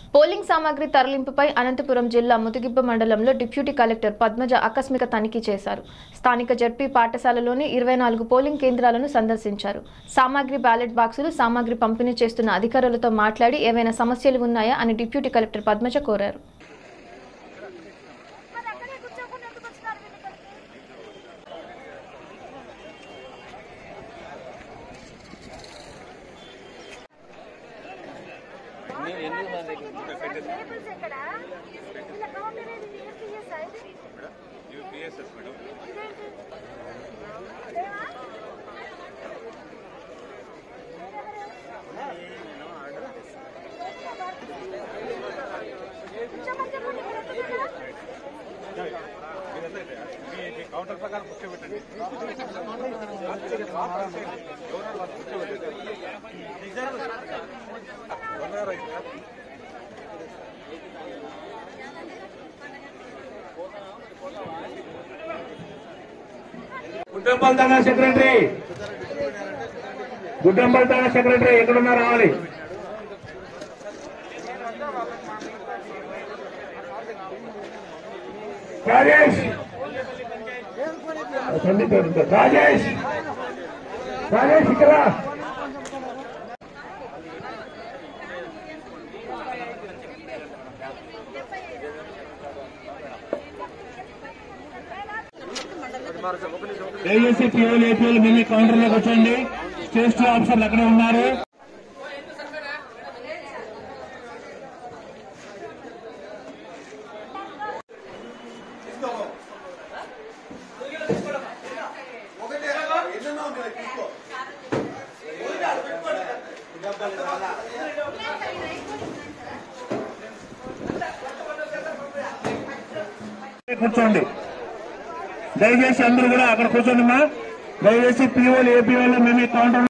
Polling సామాగ్రి తరలింపుపై అనంతపురం జిల్లా ముతిగిబ్బ మండలంలో డిప్యూటీ కలెక్టర్ పద్మజ ఆకస్మిక తనిఖీ చేశారు స్థానిక జడ్పీ పాఠశాలలోని ఇరవై నాలుగు పోలింగ్ కేంద్రాలను సందర్శించారు సామాగ్రి బ్యాలెట్ బాక్సులు సామాగ్రి పంపిణీ చేస్తున్న అధికారులతో మాట్లాడి ఏవైనా సమస్యలు ఉన్నాయా అని డిప్యూటీ కలెక్టర్ పద్మజ కోరారు మరి అక్కడే కూర్చోకుండా ఎందుకు వచ్చినారు వీళ్ళు ఇక్కడికి? టేబుల్స్ ఎక్కడ? వీళ్ళ కౌంటర్ ఏది? ఇది FTS ఆ ఇది? ఇదేంటి? లేవా? కూర్చోమని చెప్పండి, ఇక్కడ కూర్చోమని. కౌంటర్ ప్రకారం కూర్చోబెట్టండి గుడ్డంబల్ తానా సెక్రటరీ గుడ్డంబల్ తానా సెక్రటరీ ఎక్కడున్నా రావాలి రాజేష్ సందీప్ గారు. రాజేష్ రాజేష్ ఇక్కడ రా. ఏఎస్సీ పిఓలు ఏపీఎల్ మినీ కౌంటర్ లోకి వచ్చండి స్టేజ్ టూ ఆఫీసర్లు అక్కడే ఉన్నారు కూర్చోండి దయచేసి అందరూ కూడా అక్కడ కూర్చోండి మా దయచేసి పిఓలు ఏపీఎల్ మినీ కౌంటర్